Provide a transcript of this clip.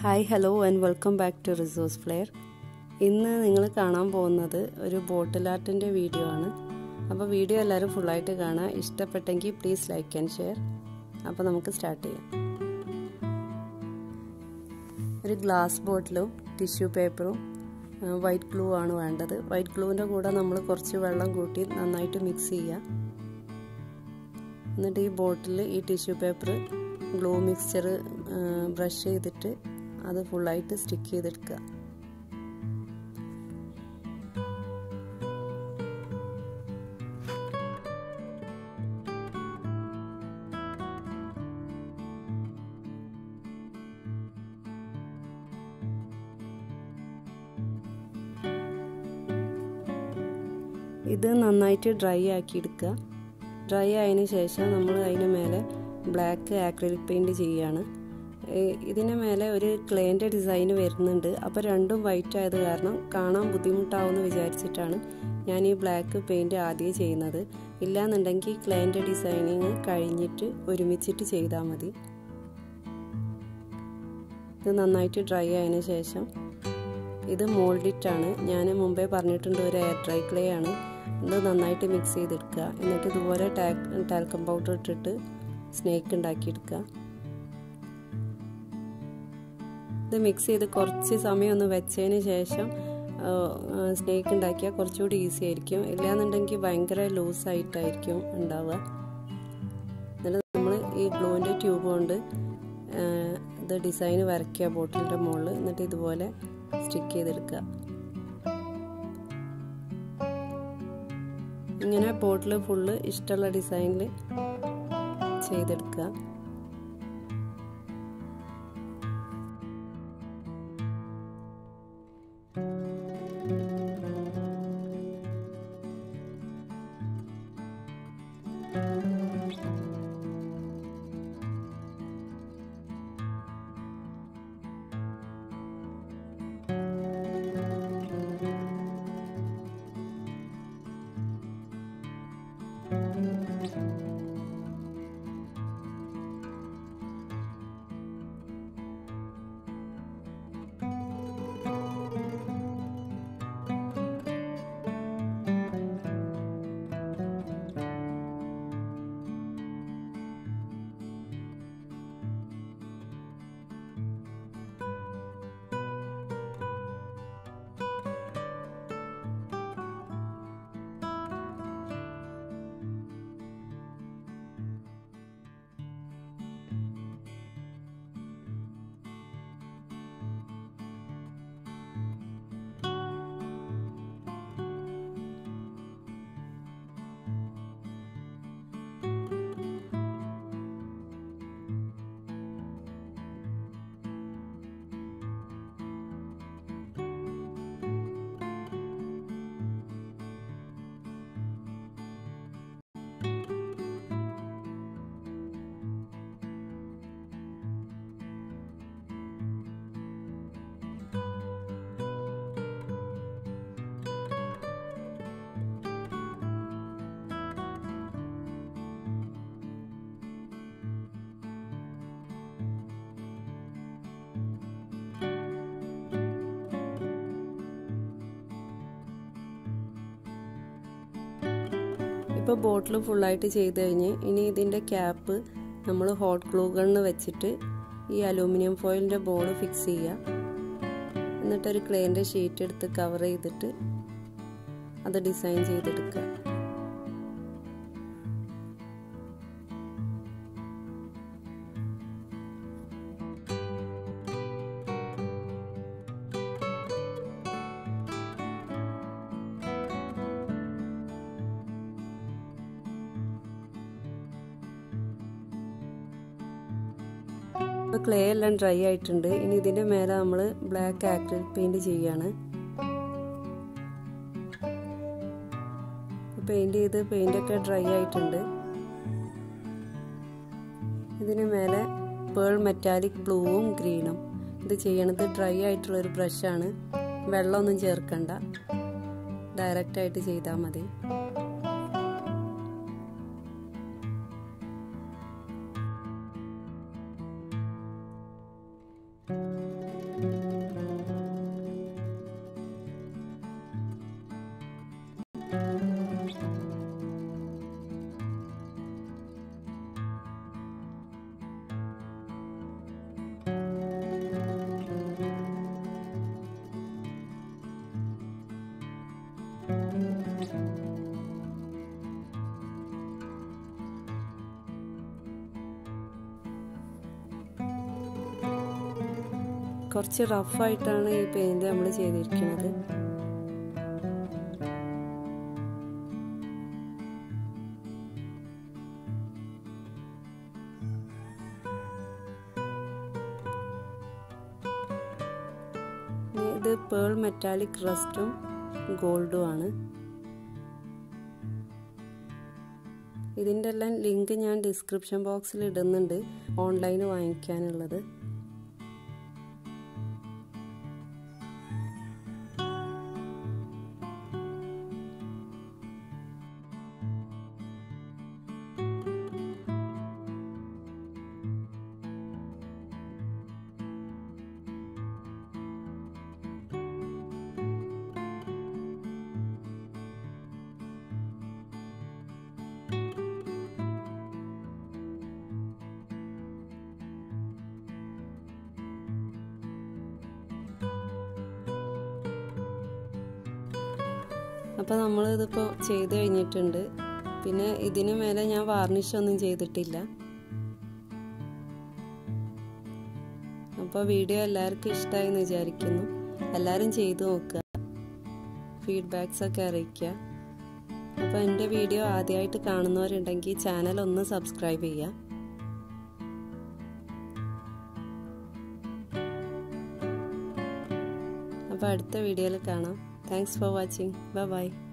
hi hello and welcome back to resource flair ഇന്ന് നിങ്ങൾ കാണാൻ പോകുന്നത് ഒരു ബോട്ടിൽ ആർട്ടിൻ്റെ വീഡിയോ ആണ് അപ്പോൾ വീഡിയോ എല്ലാവരും ഫുള്ളായിട്ട് കാണാം ഇഷ്ടപ്പെട്ടെങ്കിൽ പ്ലീസ് ലൈക്ക് ആൻഡ് ഷെയർ അപ്പോൾ നമുക്ക് സ്റ്റാർട്ട് ചെയ്യാം ഒരു ഗ്ലാസ് ബോട്ടിലും ടിഷ്യൂ പേപ്പറും വൈറ്റ് ഗ്ലൂ ആണ് വേണ്ടത് വൈറ്റ് ഗ്ലൂവിൻ്റെ കൂടെ നമ്മൾ കുറച്ച് വെള്ളം കൂട്ടി നന്നായിട്ട് മിക്സ് ചെയ്യുക എന്നിട്ട് ഈ ബോട്ടിൽ ഈ tissue paper glue mixture brush ചെയ്തിട്ട് അത് ഫുള്ളായിട്ട് സ്റ്റിക്ക് ചെയ്തെടുക്കുക ഇത് നന്നായിട്ട് ഡ്രൈ ആക്കി എടുക്കുക ഡ്രൈ ആയതിന് ശേഷം നമ്മൾ അതിന് മേലെ ബ്ലാക്ക് ആക്രിലിക് പെയിൻറ് ചെയ്യുകയാണ് ഇതിന് മേലെ ഒരു ക്ലേൻ്റെ ഡിസൈൻ വരുന്നുണ്ട് അപ്പോൾ രണ്ടും വൈറ്റ് ആയത് കാരണം കാണാൻ ബുദ്ധിമുട്ടാവുമെന്ന് വിചാരിച്ചിട്ടാണ് ഞാൻ ഈ ബ്ലാക്ക് പെയിൻറ് ആദ്യം ചെയ്യുന്നത് ഇല്ലാന്നുണ്ടെങ്കിൽ ക്ലേൻ്റെ ഡിസൈനിങ് കഴിഞ്ഞിട്ട് ഒരുമിച്ചിട്ട് ചെയ്താൽ മതി ഇത് നന്നായിട്ട് ഡ്രൈ ആയതിനു ശേഷം ഇത് മോൾഡിറ്റാണ് ഞാൻ മുമ്പേ പറഞ്ഞിട്ടുണ്ട് ഒരു എയർ ഡ്രൈ ക്ലേ ആണ് ഇത് നന്നായിട്ട് മിക്സ് ചെയ്തെടുക്കുക എന്നിട്ട് ഇതുപോലെ ടാൽക്കം പൗഡർ ഇട്ടിട്ട് സ്നേക്ക് ഉണ്ടാക്കിയെടുക്കുക ഇത് മിക്സ് ചെയ്ത് കുറച്ച് സമയം ഒന്ന് വെച്ചതിന് ശേഷം സ്നേക്ക് ഉണ്ടാക്കിയാൽ കുറച്ചുകൂടി ഈസി ആയിരിക്കും ഇല്ലാന്നുണ്ടെങ്കിൽ ഭയങ്കര ലൂസായിട്ടായിരിക്കും ഉണ്ടാവുക എന്നിട്ട് നമ്മൾ ഈ ഗ്ലൂവിൻ്റെ ട്യൂബ് കൊണ്ട് ഇത് ഡിസൈൻ വരയ്ക്കുക ബോട്ടിലിൻ്റെ മുകളിൽ എന്നിട്ട് ഇതുപോലെ സ്റ്റിക്ക് ചെയ്തെടുക്കുക ഇങ്ങനെ ബോട്ടിൽ ഫുള്ള് ഇഷ്ടമുള്ള ഡിസൈനിൽ ചെയ്തെടുക്കുക ഇപ്പോൾ ബോട്ടിൽ ഫുള്ളായിട്ട് ചെയ്ത് കഴിഞ്ഞ് ഇനി ഇതിൻ്റെ ക്യാപ്പ് നമ്മൾ ഹോട്ട് ഗ്ലൂ ഗണ്ണ് വെച്ചിട്ട് ഈ അലൂമിനിയം ഫോയിലിൻ്റെ ബോൾ ഫിക്സ് ചെയ്യുക എന്നിട്ടൊരു ക്ലേൻ്റെ ഷീറ്റ് എടുത്ത് കവർ ചെയ്തിട്ട് അത് ഡിസൈൻ ചെയ്തെടുക്കുക ഇപ്പോൾ ക്ലേ എല്ലാം ഡ്രൈ ആയിട്ടുണ്ട് ഇനി ഇതിൻ്റെ മേലെ നമ്മൾ ബ്ലാക്ക് ആക്രിലിക് പെയിൻറ് ചെയ്യാണ് പെയിൻറ് ചെയ്ത് പെയിൻ്റൊക്കെ ഡ്രൈ ആയിട്ടുണ്ട് ഇതിന് മേലെ പേൾ മെറ്റാലിക് ബ്ലൂവും ഗ്രീനും ഇത് ചെയ്യണത് ഡ്രൈ ആയിട്ടുള്ള ഒരു ബ്രഷാണ് വെള്ളമൊന്നും ചേർക്കണ്ട ഡയറക്റ്റായിട്ട് ചെയ്താൽ മതി കുറച്ച് റഫായിട്ടാണ് ഈ പെയിൻറ് നമ്മൾ ചെയ്തിരിക്കുന്നത് ഇത് പേൾ മെറ്റാലിക് റസ്റ്റും ഗോൾഡും ആണ് ഇതിൻ്റെ എല്ലാം ലിങ്ക് ഞാൻ ഡിസ്ക്രിപ്ഷൻ ബോക്സിൽ ഇടുന്നുണ്ട് ഓൺലൈൻ വാങ്ങിക്കാനുള്ളത് അപ്പോൾ നമ്മളിതിപ്പോൾ ചെയ്ത് കഴിഞ്ഞിട്ടുണ്ട് പിന്നെ ഇതിന് മേലെ ഞാൻ വാർണിഷ് ഒന്നും ചെയ്തിട്ടില്ല അപ്പോൾ വീഡിയോ എല്ലാവർക്കും ഇഷ്ടമായി എന്ന് വിചാരിക്കുന്നു എല്ലാവരും ചെയ്തു നോക്കുക ഫീഡ്ബാക്സ് ഒക്കെ അറിയിക്കുക അപ്പോൾ എൻ്റെ വീഡിയോ ആദ്യമായിട്ട് കാണുന്നവരുണ്ടെങ്കിൽ ചാനൽ ഒന്ന് സബ്സ്ക്രൈബ് ചെയ്യുക അപ്പോൾ അടുത്ത വീഡിയോയിൽ കാണാം thanks for watching bye by